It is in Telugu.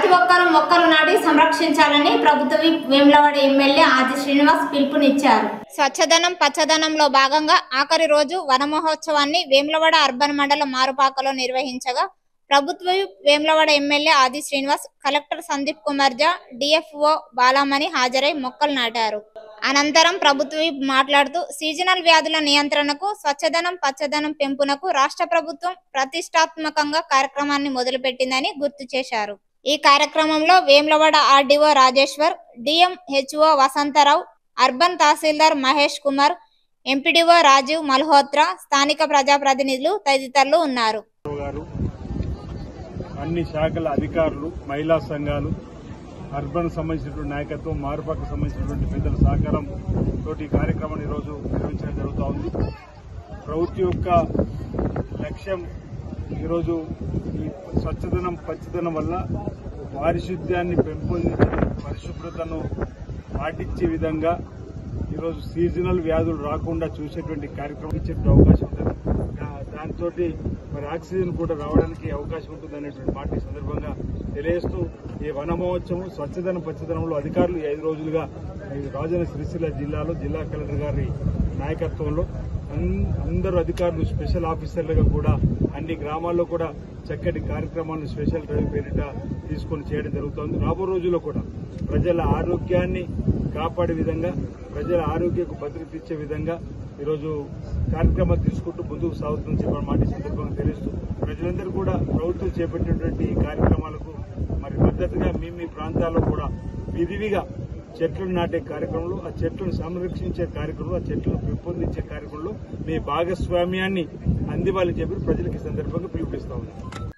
ఒక్కరు మొక్కలు నాటి సంరక్షించాలని ప్రభుత్వ విప్ వేములవాడ ఎమ్మెల్యే ఆది శ్రీనివాస్ పిలుపునిచ్చారు స్వచ్ఛదనం పచ్చదనంలో భాగంగా ఆఖరి రోజు వన మహోత్సవాన్ని వేములవాడ అర్బన్ మండలం మారుపాకలో నిర్వహించగా ప్రభుత్వ విప్ వేములవాడ ఎమ్మెల్యే ఆది శ్రీనివాస్ కలెక్టర్ సందీప్ కుమార్ జా డిఎఫ్ఓ బాలామణి హాజరై మొక్కలు నాటారు అనంతరం ప్రభుత్వ విప్ మాట్లాడుతూ సీజనల్ వ్యాధుల నియంత్రణకు స్వచ్ఛదనం పచ్చదనం పెంపునకు రాష్ట్ర ప్రభుత్వం ప్రతిష్టాత్మకంగా కార్యక్రమాన్ని మొదలుపెట్టిందని గుర్తు చేశారు ఈ కార్యక్రమంలో Vemulawada RDO Rajeshwar DM HO Vasantharao urban tahsildar Mahesh Kumar MPDO Rajiv Malhotra స్థానిక ప్రజాప్రతినిధులు తదితరులు ఉన్నారు గారు అన్ని శాఖల అధికారులు మహిళా సంఘాలు అర్బన్ సంబంధించినటువంటి నాయకత్వం మారుపాకు సంబంధించినటువంటి పెద్దల సహకారం తోటి ఈ కార్యక్రమాన్ని ఈరోజు నిర్వహించడం జరుగుతూ ఉంది ప్రభుత్వం యొక్క లక్ష్యం ఈరోజు ఈ స్వచ్ఛదనం పచ్చదనం వల్ల పారిశుద్ధ్యాన్ని పెంపొందించడం పరిశుభ్రతను పాటించే విధంగా ఈరోజు సీజనల్ వ్యాధులు రాకుండా చూసేటువంటి కార్యక్రమం ఇచ్చే అవకాశం ఉంటుంది దాంతో మరి ఆక్సిజన్ కూడా రావడానికి అవకాశం ఉంటుంది అనేటువంటి మాట ఈ సందర్భంగా తెలియజేస్తూ ఈ వన మహోత్సవం స్వచ్ఛదనం పచ్చదనంలో అధికారులు ఈ ఐదు రోజులుగా ఈ రాజన్న సిరిసిల్ల జిల్లాలో జిల్లా కలెక్టర్ గారి నాయకత్వంలో అన్- అందరు అధికారులు స్పెషల్ ఆఫీసర్లుగా కూడా అన్ని గ్రామాల్లో కూడా చక్కటి కార్యక్రమాలను స్పెషల్ డ్రైవ్ పేరిట తీసుకొని చేయడం జరుగుతోంది రాబో రోజుల్లో కూడా ప్రజల ఆరోగ్యాన్ని కాపాడే విధంగా ప్రజల ఆరోగ్యకు భద్రత ఇచ్చే విధంగా ఈరోజు కార్యక్రమాలు తీసుకుంటూ ముందుకు సాగుతుందని చెప్పిన మాట ఈ సందర్భంగా తెలుస్తూ ప్రజలందరూ కూడా ప్రభుత్వం చేపట్టినటువంటి ఈ కార్యక్రమాలకు మరి మద్దతుగా మీ మీ ప్రాంతాల్లో కూడా విధివిగా చెట్లను నాటే కార్యక్రమంలో ఆ చెట్లను సంరక్షించే కార్యక్రమంలో ఆ చెట్లను పెంపొందించే కార్యక్రమంలో మీ భాగస్వామ్యాన్ని అందివ్వాలని చెప్పి ప్రజలకు ఈ సందర్భంగా పిలుపునిస్తా ఉన్నాం